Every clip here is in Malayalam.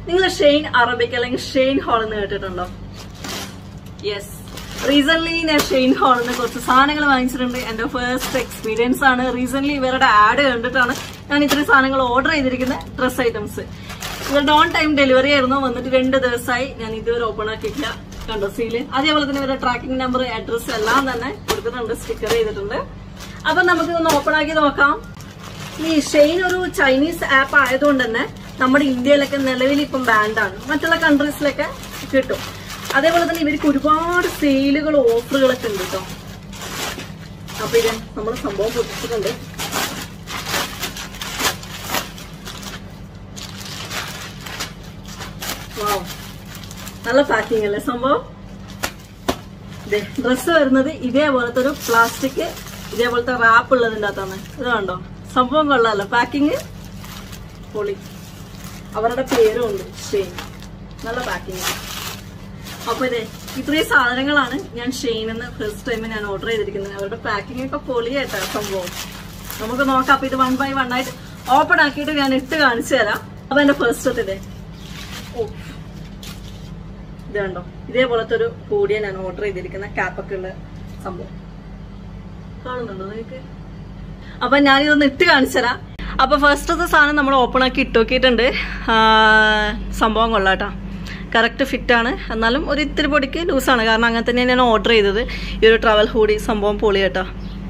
നിങ്ങൾ ഷെയ്ൻ അറബിക് അല്ലെങ്കിൽ ഷെയ്ൻ ഹോൾ എന്ന് കേട്ടിട്ടുണ്ടോ യെസ് റീസെന്റ് ഞാൻ ഷെയ്ൻ ഹോളിൽ നിന്ന് കുറച്ച് സാധനങ്ങൾ വാങ്ങിച്ചിട്ടുണ്ട് എന്റെ ഫസ്റ്റ് എക്സ്പീരിയൻസ് ആണ് റീസെന്റ് ഇവരുടെ ആഡ് കണ്ടിട്ടാണ് ഞാൻ ഇത്രയും സാധനങ്ങൾ ഓർഡർ ചെയ്തിരിക്കുന്ന ഡ്രസ് ഐറ്റംസ് ഇവരുടെ ഓൺ ടൈം ഡെലിവറി ആയിരുന്നു വന്നിട്ട് രണ്ട് ദിവസമായി ഞാൻ ഇതുവരെ ഓപ്പൺ ആക്കിയിട്ടില്ല കണ്ടോ സീല് അതേപോലെ തന്നെ ഇവരുടെ ട്രാക്കിംഗ് നമ്പർ അഡ്രസ് എല്ലാം തന്നെ കൊടുത്തിട്ടുണ്ട് സ്റ്റിക്കർ ചെയ്തിട്ടുണ്ട് അപ്പൊ നമുക്ക് ഇതൊന്ന് ഓപ്പൺ ആക്കി നോക്കാം ഈ ഷെയ്ൻ ഒരു ചൈനീസ് ആപ്പ് ആയതുകൊണ്ട് തന്നെ നമ്മുടെ ഇന്ത്യയിലൊക്കെ നിലവിൽ ഇപ്പം ബാൻഡാണ് മറ്റുള്ള കൺട്രീസിലൊക്കെ കിട്ടും അതേപോലെ തന്നെ ഇവർക്ക് ഒരുപാട് സെയിലുകൾ ഓഫറുകളൊക്കെ ഉണ്ട് കേട്ടോ അപ്പൊ ഇത് നമ്മൾ സംഭവം പൊട്ടിച്ചിട്ടുണ്ട് Wow. നല്ല പാക്കിംഗ് അല്ലേ സംഭവം ഡ്രസ്സ് വരുന്നത് ഇതേപോലത്തെ ഒരു പ്ലാസ്റ്റിക് ഇതേപോലത്തെ റാപ്പ് ഉള്ളതിൻ്റെ അകത്താണ് ഇത് കണ്ടോ സംഭവം കൊള്ളാലോ പാക്കിങ് പൊളി അവരുടെ പേരും ഉണ്ട് ഷെയ്ൻ നല്ല പാക്കിങ് അപ്പൊ ഇതേ ഇത്രയും സാധനങ്ങളാണ് ഞാൻ ഷെയ്ൻ എന്ന് ഫസ്റ്റ് ടൈം ഞാൻ ഓർഡർ ചെയ്തിരിക്കുന്നത് അവരുടെ പാക്കിംഗ് ഒക്കെ പൊളിയായിട്ടാ സംഭവം നമുക്ക് നോക്കാം അപ്പൊ ഇത് വൺ ബൈ വൺ ആയിട്ട് ഓപ്പൺ ആക്കിയിട്ട് ഞാൻ ഇട്ട് കാണിച്ചു തരാം അപ്പൊ എന്റെ ഫസ്റ്റത്തെ ഓ ഇത് കണ്ടോ ഇതേപോലത്തെ ഒരു കൂടിയ ഞാൻ ഓർഡർ ചെയ്തിരിക്കുന്ന ക്യാപ്പൊക്കെ ഉള്ള സംഭവം കാണുന്നുണ്ടോ നിങ്ങൾക്ക് അപ്പൊ ഞാൻ ഇതൊന്ന് ഇട്ട് കാണിച്ചുതരാം അപ്പൊ ഫസ്റ്റത്തെ സാധനം നമ്മൾ ഓപ്പൺ ആക്കി ഇട്ട് നോക്കിയിട്ടുണ്ട് ആ, സംഭവം കൊള്ളാട്ടോ കറക്റ്റ് ഫിറ്റ് ആണ് എന്നാലും ഒരു ഇത്തിരി പൊടിക്ക് ലൂസാണ് കാരണം അങ്ങനെ തന്നെയാണ് ഞാൻ ഓർഡർ ചെയ്തത് ഈ ഒരു ട്രാവൽ ഹൂഡി സംഭവം പൊളി കേട്ടോ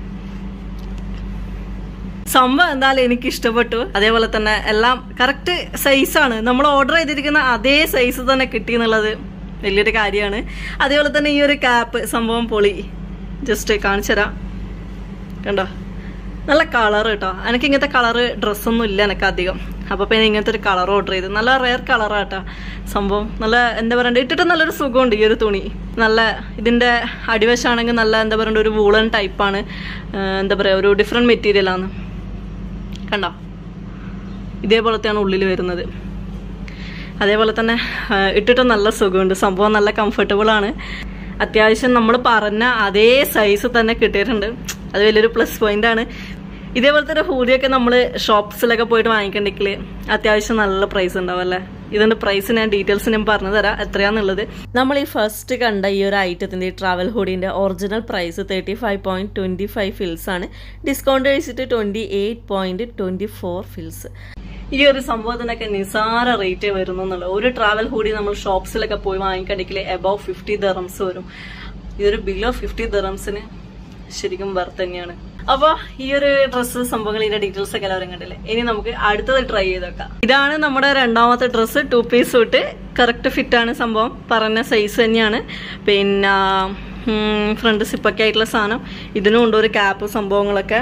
സംഭവം എന്തായാലും എനിക്ക് ഇഷ്ടപ്പെട്ടു അതേപോലെ തന്നെ എല്ലാം കറക്റ്റ് സൈസാണ് നമ്മൾ ഓർഡർ ചെയ്തിരിക്കുന്ന അതേ സൈസ് തന്നെ കിട്ടി എന്നുള്ളത് വലിയൊരു കാര്യമാണ് അതേപോലെ തന്നെ ഈ ഒരു ക്യാപ്പ് സംഭവം പൊളി ജസ്റ്റ് കാണിച്ചു തരാം കണ്ടോ നല്ല കളർ കേട്ടോ എനിക്ക് ഇങ്ങനത്തെ കളറ് ഡ്രസ്സൊന്നും ഇല്ല എനിക്ക് അധികം അപ്പോൾ പിന്നെ ഇങ്ങനത്തെ ഒരു കളർ ഓർഡർ ചെയ്തു നല്ല റെയർ കളറാട്ടോ സംഭവം നല്ല എന്താ പറയണ്ടേ ഇട്ടിട്ട് നല്ലൊരു സുഖമുണ്ട് ഈ ഒരു തുണി നല്ല ഇതിൻ്റെ അടിവശമാണെങ്കിൽ നല്ല എന്താ പറയണ്ട ഒരു വൂളൻ ടൈപ്പാണ് എന്താ പറയുക ഒരു ഡിഫറെൻറ്റ് മെറ്റീരിയലാണ് കണ്ടോ ഇതേപോലത്തെയാണ് ഉള്ളിൽ വരുന്നത് അതേപോലെ തന്നെ ആ, ഇട്ടിട്ട് നല്ല സുഖമുണ്ട് സംഭവം നല്ല കംഫർട്ടബിൾ ആണ് അത്യാവശ്യം നമ്മൾ പറഞ്ഞ അതേ സൈസ് തന്നെ കിട്ടിയിട്ടുണ്ട് അത് വലിയൊരു പ്ലസ് പോയിന്റ് ആണ് ഇതേപോലത്തെ ഒരു ഹൂഡിയൊക്കെ നമ്മൾ ഷോപ്സിലൊക്കെ പോയിട്ട് വാങ്ങിക്കണ്ടെങ്കിൽ അത്യാവശ്യം നല്ല പ്രൈസ് ഉണ്ടാവും അല്ലേ ഇതിന്റെ പ്രൈസ് ഞാൻ ഡീറ്റെയിൽസ് ഞാൻ പറഞ്ഞു തരാം എത്രയാന്നുള്ളത് നമ്മൾ ഈ ഫസ്റ്റ് കണ്ട ഈ ഒരു ഐറ്റത്തിന്റെ ട്രാവൽ ഹൂഡിന്റെ original price thirty five point twenty five fils ആണ് ഡിസ്കൗണ്ട് കഴിച്ചിട്ട് twenty eight point twenty four fils ഈ ഒരു സംഭവത്തിനൊക്കെ നിസാര റേറ്റേ വരുന്നു എന്നുള്ളത് ഒരു ട്രാവൽ ഹൂഡി നമ്മൾ ഷോപ്സിലൊക്കെ പോയി വാങ്ങിക്കണമെങ്കിൽ എബവ് ഫിഫ്റ്റി ദറംസ് വരും ഇതൊരു ബിലോ ഫിഫ്റ്റി ദറംസിന് ശരിക്കും വർത്ത് തന്നെയാണ് അപ്പൊ ഈ ഒരു ഡ്രസ്സ് സംഭവങ്ങൾ ഇതിന്റെ ഡീറ്റെയിൽസ് ഒക്കെ എല്ലാവരും കണ്ടില്ലേ ഇനി നമുക്ക് അടുത്തത് ട്രൈ ചെയ്ത് നോക്കാം ഇതാണ് നമ്മുടെ രണ്ടാമത്തെ dress two piece suit correct fit ആണ് സംഭവം പറഞ്ഞ സൈസ് തന്നെയാണ് പിന്നെ ഫ്രണ്ട് സിപ്പൊക്കെ ആയിട്ടുള്ള സാധനം ഇതിനും ഉണ്ട് ഒരു ക്യാപ്പ് സംഭവങ്ങളൊക്കെ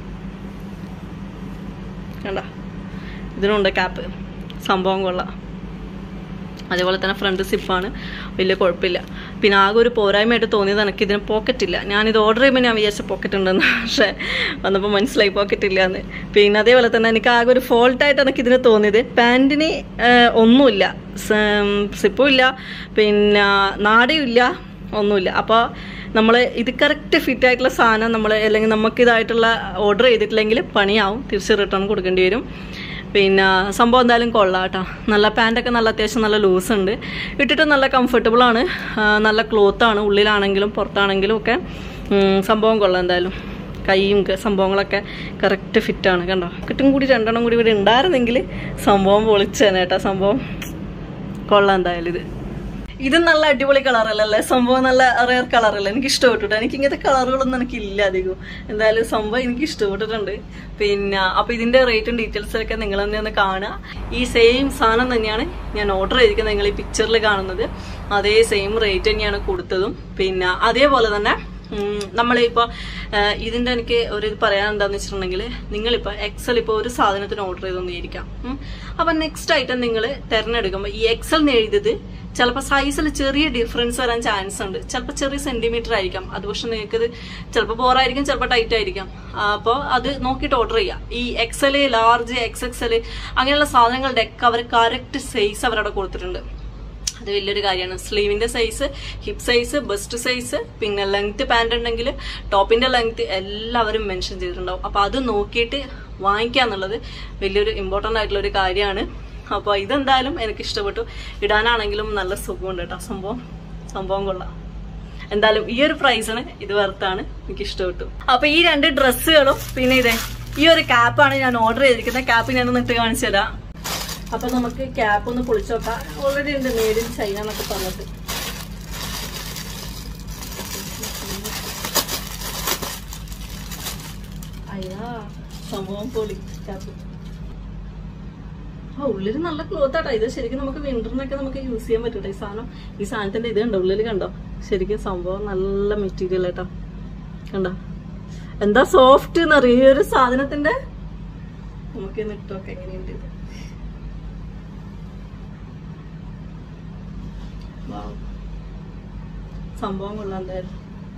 കണ്ട ഇതിനുണ്ട് ക്യാപ്പ് സംഭവം കൊള്ളാം അതേപോലെ തന്നെ ഫ്രണ്ട് സിപ്പാണ് വലിയ കുഴപ്പമില്ല പിന്നെ ആകെ ഒരു പോരായ്മയായിട്ട് തോന്നിയത് എനിക്ക് ഇതിന് പോക്കറ്റ് ഇല്ല ഞാനിത് ഓർഡർ ചെയ്യുമ്പോൾ ഞാൻ വിചാരിച്ച പോക്കറ്റ് ഉണ്ടെന്ന് പക്ഷേ വന്നപ്പോൾ മനസ്സിലായി പോക്കറ്റ് ഇല്ല എന്ന് പിന്നെ അതേപോലെ തന്നെ എനിക്ക് ആകെ ഒരു ഫോൾട്ടായിട്ട് എനിക്ക് ഇതിന് തോന്നിയത് പാൻറ്റിന് ഒന്നുമില്ല സിപ്പും ഇല്ല പിന്നെ നാടയും ഇല്ല ഒന്നുമില്ല അപ്പോൾ നമ്മൾ ഇത് കറക്റ്റ് ഫിറ്റ് ആയിട്ടുള്ള സാധനം നമ്മൾ അല്ലെങ്കിൽ നമുക്ക് ഇതായിട്ടുള്ള ഓർഡർ ചെയ്തിട്ടില്ലെങ്കിൽ പണിയാവും തിരിച്ച് റിട്ടേൺ കൊടുക്കേണ്ടി വരും പിന്നെ സംഭവം എന്തായാലും കൊള്ളാം കേട്ടോ നല്ല പാൻറ്റൊക്കെ നല്ല അത്യാവശ്യം നല്ല ലൂസ് ഉണ്ട് ഇട്ടിട്ട് നല്ല കംഫർട്ടബിൾ ആണ് ആ, നല്ല ക്ലോത്ത് ആണ് ഉള്ളിലാണെങ്കിലും പുറത്താണെങ്കിലും ഒക്കെ ഉം, സംഭവം കൊള്ളാം എന്തായാലും കൈയും ക- സംഭവങ്ങളൊക്കെ കറക്റ്റ് ഫിറ്റാണ് കണ്ടോ കിട്ടും കൂടി രണ്ടെണ്ണം കൂടി ഇവിടെ ഉണ്ടായിരുന്നെങ്കിൽ സംഭവം പൊളിച്ചേനെ കേട്ടോ സംഭവം കൊള്ളാം എന്തായാലും ഇത് ഇത് നല്ല അടിപൊളി കളറല്ലേ സംഭവം നല്ല റെയർ കളറല്ലേ എനിക്ക് ഇഷ്ടപ്പെട്ടു എനിക്ക് ഇങ്ങനത്തെ കളറുകളൊന്നും എനിക്ക് ഇല്ല അധികം എന്തായാലും സംഭവം എനിക്ക് ഇഷ്ടപ്പെട്ടിട്ടുണ്ട് പിന്നെ അപ്പൊ ഇതിന്റെ റേറ്റും ഡീറ്റെയിൽസും ഒക്കെ നിങ്ങൾ തന്നെ ഒന്ന് കാണുക ഈ സെയിം സാധനം തന്നെയാണ് ഞാൻ ഓർഡർ ചെയ്തിരിക്കുന്നത് നിങ്ങൾ ഈ പിക്ചറിൽ കാണുന്നത് അതേ സെയിം റേറ്റ് തന്നെയാണ് കൊടുത്തതും പിന്നെ അതേപോലെ തന്നെ ഉം, നമ്മളിപ്പോ ആ, ഇതിന്റെ എനിക്ക് ഒരു ഇത് പറയാൻ എന്താന്ന് വെച്ചിട്ടുണ്ടെങ്കിൽ നിങ്ങളിപ്പോ എക്സൽ ഇപ്പൊ ഒരു സാധനത്തിന് ഓർഡർ ചെയ്തൊന്നിരിക്കാം അപ്പൊ നെക്സ്റ്റ് ഐറ്റം നിങ്ങൾ തിരഞ്ഞെടുക്കുമ്പോൾ ഈ എക്സൽ എന്ന് എഴുതിയത് ചിലപ്പോൾ സൈസിൽ ചെറിയ ഡിഫറൻസ് വരാൻ ചാൻസ് ഉണ്ട് ചിലപ്പോൾ ചെറിയ സെന്റിമീറ്റർ ആയിരിക്കാം അത് പക്ഷെ നിങ്ങൾക്ക് ഇത് ചിലപ്പോൾ ബോറായിരിക്കും ചിലപ്പോൾ ടൈറ്റ് ആയിരിക്കാം അപ്പോൾ അത് നോക്കിയിട്ട് ഓർഡർ ചെയ്യാം ഈ എക്സൽ ലാർജ് എക്സ് എക്സൽ അങ്ങനെയുള്ള സാധനങ്ങളുടെ ഒക്കെ അവർ കറക്റ്റ് സൈസ് അവരവിടെ കൊടുത്തിട്ടുണ്ട് അത് വലിയൊരു കാര്യമാണ് സ്ലീവിന്റെ size hip size bust size പിന്നെ ലെങ്ത് പാൻറ് ഉണ്ടെങ്കിൽ ടോപ്പിന്റെ ലെങ്ത് എല്ലാവരും മെൻഷൻ ചെയ്തിട്ടുണ്ടാവും അപ്പൊ അത് നോക്കിയിട്ട് വാങ്ങിക്കുക എന്നുള്ളത് വലിയൊരു ഇമ്പോർട്ടൻ്റ് ആയിട്ടുള്ള ഒരു കാര്യമാണ് അപ്പോൾ ഇതെന്തായാലും എനിക്ക് ഇഷ്ടപ്പെട്ടു ഇടാനാണെങ്കിലും നല്ല സുഖമുണ്ട് കേട്ടോ സംഭവം സംഭവം കൊള്ളാം എന്തായാലും ഈ ഒരു പ്രൈസിന് ഇത് വർത്താണ് എനിക്ക് ഇഷ്ടപ്പെട്ടു അപ്പൊ ഈ രണ്ട് ഡ്രസ്സുകളും പിന്നെ ഇതേ ഈ ഒരു ക്യാപ്പാണ് ഞാൻ ഓർഡർ ചെയ്തിരിക്കുന്നത് ക്യാപ്പ് ഞാൻ ഇട്ട് കാണിച്ചു തരാം അപ്പൊ നമുക്ക് ക്യാപ്പ് ഒന്ന് പൊളിച്ചു നോക്കാം ഓൾറെഡി ഉണ്ട് മേഡ് ഇൻ ചൈന എന്നൊക്കെ പറഞ്ഞിട്ട് അയ്യാ സംഭവം പൊളി ക്യാപ്പ് ആ ഉള്ളിൽ നല്ല ക്ലോത്ത് ആട്ടോ ഇത് ശരിക്കും നമുക്ക് വിന്ററിനൊക്കെ നമുക്ക് യൂസ് ചെയ്യാൻ പറ്റൂട്ടോ ഈ സാധനം ഈ സാധനത്തിന്റെ ഇത് കണ്ടോ ഉള്ളിൽ കണ്ടോ ശരിക്കും സംഭവം നല്ല മെറ്റീരിയൽ ആട്ടോ കണ്ടോ എന്താ സോഫ്റ്റ് എന്നറിയോ ഈ ഒരു സാധനത്തിന്റെ നമുക്ക് ഇന്ന് ഇട്ടോക്കെ എങ്ങനെയുണ്ട് ഇത് Wow. സംഭവം കൊള്ളാം എന്തായാലും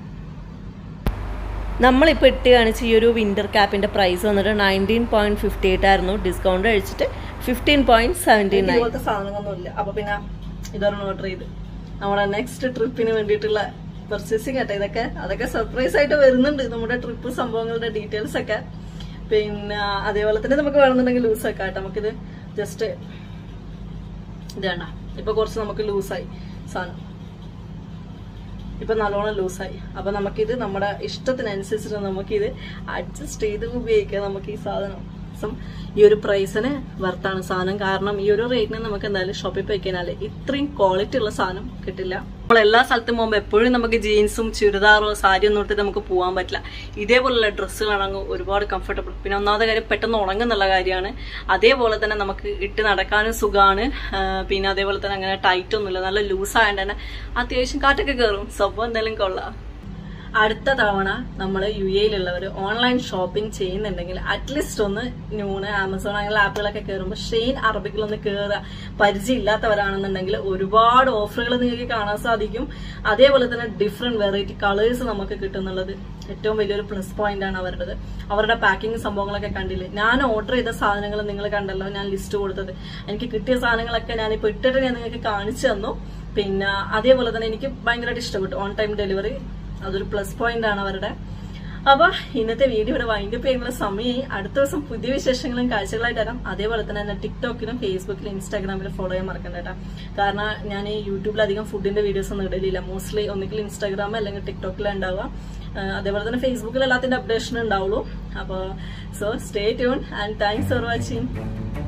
നമ്മളിപ്പോൾ ഇട്ട് കാണിച്ച ഈ ഒരു വിൻ്റർ ക്യാപ്പിൻ്റെ പ്രൈസ് വന്നിട്ട് നയൻറ്റീൻ പോയിന്റ് ഫിഫ്റ്റി എയ്റ്റ് ആയിരുന്നു ഡിസ്കൗണ്ട് കഴിച്ചിട്ട് ഫിഫ്റ്റീൻ പോയിന്റ് സെവൻറ്റി നയൻ ഇതുപോലത്തെ സാധനങ്ങളൊന്നുമില്ല അപ്പോൾ പിന്നെ ഇതൊരെണ്ണം ഓർഡർ ചെയ്ത് നമ്മുടെ നെക്സ്റ്റ് ട്രിപ്പിന് വേണ്ടിയിട്ടുള്ള പർച്ചേസിങ് ആട്ടെ ഇതൊക്കെ അതൊക്കെ സർപ്രൈസ് ആയിട്ട് വരുന്നുണ്ട് നമ്മുടെ ട്രിപ്പ് സംഭവങ്ങളുടെ ഡീറ്റെയിൽസ് ഒക്കെ പിന്നെ അതേപോലെ തന്നെ നമുക്ക് വേണമെന്നുണ്ടെങ്കിൽ ലൂസ് ആക്കാം കേട്ടോ നമുക്കിത് ജസ്റ്റ് ഇത് വേണ്ട ഇപ്പൊ കുറച്ച് നമുക്ക് ലൂസായി സാധനം ഇപ്പൊ നല്ലോണം ലൂസായി അപ്പൊ നമുക്കിത് നമ്മുടെ ഇഷ്ടത്തിനനുസരിച്ചിട്ട് നമുക്കിത് അഡ്ജസ്റ്റ് ചെയ്ത് ഉപയോഗിക്കാം നമുക്ക് ഈ സാധനം സം ഈ ഒരു പ്രൈസിന് വർത്താണ് സാധനം കാരണം ഈ ഒരു റേറ്റിന് നമുക്ക് എന്തായാലും ഷോപ്പിൽ പോയി കഴിഞ്ഞാൽ ഇത്രയും ക്വാളിറ്റി ഉള്ള സാധനം കിട്ടില്ല നമ്മൾ എല്ലാ സ്ഥലത്തും പോകുമ്പോൾ എപ്പോഴും നമുക്ക് ജീൻസും ചുരിദാറോ സാരി ഒന്നും ഇട്ടിട്ട് നമുക്ക് പോകാൻ പറ്റില്ല ഇതേപോലുള്ള ഡ്രസ്സുകളാണെങ്കിൽ ഒരുപാട് കംഫർട്ടബിൾ പിന്നെ ഒന്നാമത്തെ കാര്യം പെട്ടെന്ന് ഉണങ്ങുന്നുള്ള കാര്യമാണ് അതേപോലെ തന്നെ നമുക്ക് ഇട്ട് നടക്കാനും സുഖമാണ് പിന്നെ അതേപോലെ തന്നെ അങ്ങനെ ടൈറ്റ് ഒന്നുമില്ല നല്ല ലൂസ് ആയതുകൊണ്ട് തന്നെ അത്യാവശ്യം കാറ്റൊക്കെ കയറും സംഭവം എന്തായാലും കൊള്ളാം അടുത്ത തവണ നമ്മൾ യു എയിലുള്ളവർ ഓൺലൈൻ ഷോപ്പിംഗ് ചെയ്യുന്നുണ്ടെങ്കിൽ അറ്റ്ലീസ്റ്റ് ഒന്ന് ന്യൂണ് ആമസോൺ അങ്ങനെയുള്ള ആപ്പുകളൊക്കെ കയറുമ്പോൾ ഷെയ്ൻ അറബിക്കിലൊന്ന് കയറുക പരിചയമില്ലാത്തവരാണെന്നുണ്ടെങ്കിൽ ഒരുപാട് ഓഫറുകൾ നിങ്ങൾക്ക് കാണാൻ സാധിക്കും അതേപോലെ തന്നെ ഡിഫറെന്റ് വെറൈറ്റി കളേഴ്സ് നമുക്ക് കിട്ടുന്നുള്ളത് ഏറ്റവും വലിയൊരു പ്ലസ് പോയിന്റ് ആണ് അവരുടേത് അവരുടെ പാക്കിംഗ് സംഭവങ്ങളൊക്കെ കണ്ടില്ലേ ഞാൻ ഓർഡർ ചെയ്ത സാധനങ്ങൾ നിങ്ങൾ കണ്ടല്ലോ ഞാൻ ലിസ്റ്റ് കൊടുത്തത് എനിക്ക് കിട്ടിയ സാധനങ്ങളൊക്കെ ഞാനിപ്പോൾ ഇട്ടിട്ട് ഞാൻ നിങ്ങൾക്ക് കാണിച്ചു തന്നു പിന്നെ അതേപോലെ തന്നെ എനിക്ക് ഭയങ്കരമായിട്ട് ഇഷ്ടപ്പെട്ടു ഓൺ ടൈം ഡെലിവറി അതൊരു പ്ലസ് പോയിന്റ് ആണ് അവരുടെ അപ്പൊ ഇന്നത്തെ വീഡിയോ ഇവിടെ വൈൻഡപ്പ് ചെയ്യാനുള്ള സമയമായി അടുത്ത ദിവസം പുതിയ വിശേഷങ്ങളും കാഴ്ചകളായിട്ട് തരാം അതേപോലെ തന്നെ എന്നെ ടിക്ടോക്കിലും ഫേസ്ബുക്കിലും ഇൻസ്റ്റാഗ്രാമിലും ഫോളോ ചെയ്യാൻ മറക്കണ്ട കേട്ടോ കാരണം ഞാൻ ഈ യൂട്യൂബിൽ അധികം ഫുഡിന്റെ വീഡിയോസ് ഒന്നും ഇടലില്ല മോസ്റ്റ്ലി ഒന്നുകിൽ ഇൻസ്റ്റാഗ്രാം അല്ലെങ്കിൽ ടിക്ടോക്കിലാണ് ഉണ്ടാവുക അതേപോലെ തന്നെ ഫേസ്ബുക്കിൽ എല്ലാത്തിന്റെ അപ്ഡേഷൻ ഉണ്ടാവുള്ളൂ അപ്പോൾ so stay tune and thanks for watching